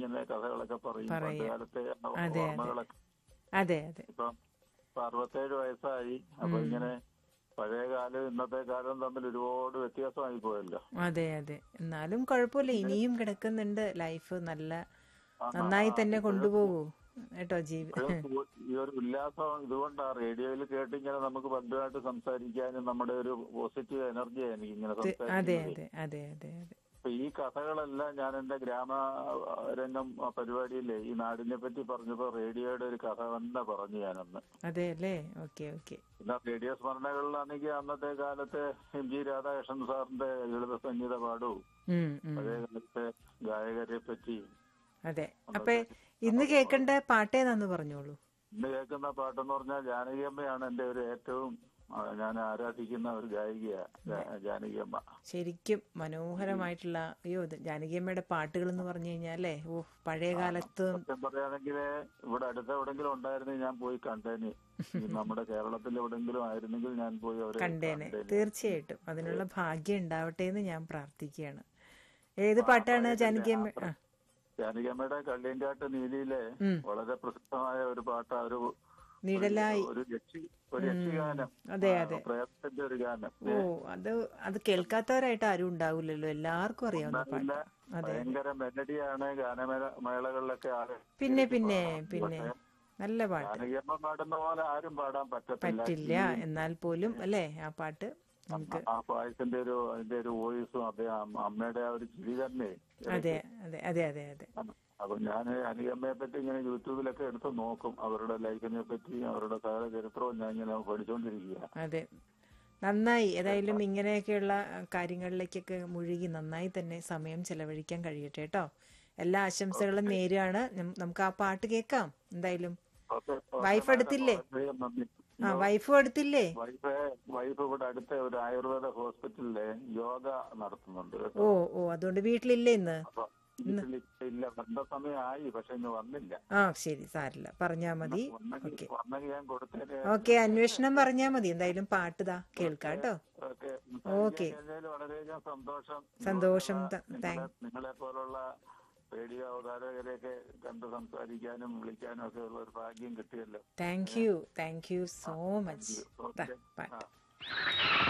ഇങ്ങനെ കഥകളൊക്കെ പറയും പറയും. പണ്ട് കാലത്തെ ആ അതെ, ഓർമ്മകളൊക്കെ അതെ അതെ ഇപ്പം ഇപ്പൊ അറുപത്തേഴ് വയസ്സായി അപ്പൊ ഇങ്ങനെ പഴയ കാലം ഇന്നത്തെ കാലം തമ്മിൽ ഒരുപാട് വ്യത്യാസമായി പോയല്ലോ അതെ അതെ എന്നാലും കുഴപ്പമില്ല ഇനിയും കിടക്കുന്നുണ്ട് ലൈഫ് നല്ല നന്നായി തന്നെ കൊണ്ടുപോകൂ കേട്ടോ ജീവി ഇപ്പോഴും ഈ ഒരു ഉല്ലാസം ഇതുകൊണ്ടാ റേഡിയോയിൽ കേട്ടിങ്ങനെ നമുക്ക് ബന്ധുവായിട്ട് സംസാരിക്കാനും നമ്മുടെ ഒരു പോസിറ്റീവ് എനർജിയാണ് എനിക്ക് ഇങ്ങനെ അതെ സംസാരിക്കുന്നത് അതെ അതെ അതെ അതെ അപ്പൊ ഈ കഥകളെല്ലാം ഞാൻ എന്റെ ഗ്രാമ രംഗം പരിപാടിയിലെ ഈ നാടിനെ പറ്റി പറഞ്ഞപ്പോ റേഡിയോയുടെ ഒരു കഥ തന്നെ പറഞ്ഞു ഞാനന്ന് അതെ അല്ലേ ഓക്കെ ഓക്കെ പിന്നെ റേഡിയോ സ്മരണകളിലാണെങ്കിൽ അന്നത്തെ കാലത്തെ എം ജി രാധാകൃഷ്ണൻ സാറിന്റെ ലളിത സംഗീത പാടവും ഉം ഉം പഴയ കാലത്തെ ഗായകരെ പറ്റി അതെ അപ്പൊ ഇന്ന് കേൾക്കേണ്ട പാട്ടേതാന്ന് പറഞ്ഞോളൂ ഇന്ന് കേൾക്കുന്ന പാട്ടെന്ന് പറഞ്ഞാൽ ജാനകിയമ്മയാണ് എന്റെ ഒരു ഏറ്റവും ആ, ഞാൻ ആരാധിക്കുന്ന ഒരു ഗായിക ജാനകിയമ്മ ശരിക്കും മനോഹരമായിട്ടുള്ള അയ്യോ ഇത് ജാനകിയമ്മയുടെ പാട്ടുകൾ എന്ന് പറഞ്ഞു കഴിഞ്ഞാലേ ഓ പഴയ കാലത്ത് സത്യം പറയുകയാണെങ്കിൽ ഇവിടെ അടുത്ത എവിടെങ്കിലും ഉണ്ടായിരുന്നെങ്കിൽ ഞാൻ പോയി കണ്ടേന് ഈ നമ്മുടെ കേരളത്തിൽ എവിടെങ്കിലും ആയിരുന്നെങ്കിൽ ഞാൻ പോയി അവരെ കണ്ടേനെ കണ്ടേനെ. തീർച്ചയായിട്ടും അതിനുള്ള ഭാഗ്യം ഉണ്ടാവട്ടെ എന്ന് ഞാൻ പ്രാർത്ഥിക്കുകയാണ് ഏത് പാട്ടാണ് ജാനകിയമ്മ ആ ജാനകിയമ്മയുടെ കള്ളിയങ്കാട്ട് നീലിയിലെ വളരെ പ്രസിദ്ധമായ ഒരു പാട്ട് ഒരു നിഴലായി ഒരു യക്ഷി ഒരു യക്ഷിഗാനം അതെ, ആ, അതെ. പ്രേതത്തിന്റെ ഒരു ഗാനം ഓ അത് അത് കേൾക്കാത്തവരായിട്ട് ആരും ഉണ്ടാവില്ലല്ലോ എല്ലാവർക്കും അറിയാവുന്ന പിന്നെ പാട്ട് അതെ ഭയങ്കര മെലഡിയാണ് ഗാനമേള മേളകളിലൊക്കെ ആര് പിന്നെ പിന്നെ പിന്നെ നല്ല പാട്ട് ജാനകിയമ്മ പാടുന്ന പോലെ ആരും പാടാൻ പറ്റത്തില്ല പറ്റില്ല എന്നാൽ പോലും അല്ലേ ആ പാട്ട് നമുക്ക് ആ പായസിന്റെ ഒരു അതിന്റെ ഒരു വോയിസും അതെ അമ്മ- അമ്മയുടെ ആ ഒരു ചിരി തന്നെ അതെ അതെ അതെ അതെ അതെ അപ്പൊ ഞാൻ അനിയമ്മയെ പറ്റി ഇങ്ങനെ യൂട്യൂബിലൊക്കെ എടുത്ത് നോക്കും അവരുടെ ലൈഫിനെ പറ്റി അവരുടെ സകല ചരിത്രവും ഞാൻ ഇങ്ങനെ പഠിച്ചുകൊണ്ടിരിക്കുക അതെ നന്നായി ഏതായാലും ഇങ്ങനെയൊക്കെയുള്ള കാര്യങ്ങളിലേക്കൊക്കെ മുഴുകി നന്നായി തന്നെ സമയം ചെലവഴിക്കാൻ കഴിയട്ടെ കേട്ടോ എല്ലാ ആശംസകളും നേരാണ് നം- നമുക്ക് ആ പാട്ട് കേൾക്കാം എന്തായാലും ഓക്കെ, ഓക്കെ, വൈഫ് മാഡം, എടുത്തില്ലേ? വളരെയധികം നന്ദി ആ വൈഫും അടുത്തില്ലേ വൈഫ് വൈഫ് ഇവിടെ അടുത്ത ഒരു ആയുർവേദ ഹോസ്പിറ്റലിലെ യോഗ നടത്തുന്നുണ്ട് കേട്ടോ ഓ ഓ അതുകൊണ്ട് വീട്ടിലില്ലേ ഇന്ന് അപ്പൊ വീട്ടിൽ ഇല്ല വന്ന സമയമായി പക്ഷെ ഇന്ന് വന്നില്ല ആ ശരി സാരില്ല പറഞ്ഞാ മതി വന്നെങ്കിൽ ഓക്കെ വന്നെങ്കിൽ ഞാൻ കൊടുത്തേനെ ഓക്കെ അന്വേഷണം പറഞ്ഞാ മതി എന്തായാലും പാട്ട് ദാ കേൾക്കാം കേട്ടോ ഓക്കെ ഓക്കെ. സംസാരിക്കാൻ വളരെയധികം സന്തോഷം സന്തോഷം. ത- നിങ്ങളെ- താങ്ക്- നിങ്ങളെ പോലുള്ള റേഡിയോ അവതാരകരെയൊക്കെ കണ്ട് സംസാരിക്കാനും വിളിക്കാനും ഒക്കെ ഉള്ള ഒരു ഭാഗ്യം കിട്ടിയല്ലോ thank you thank you so much okay bye ആ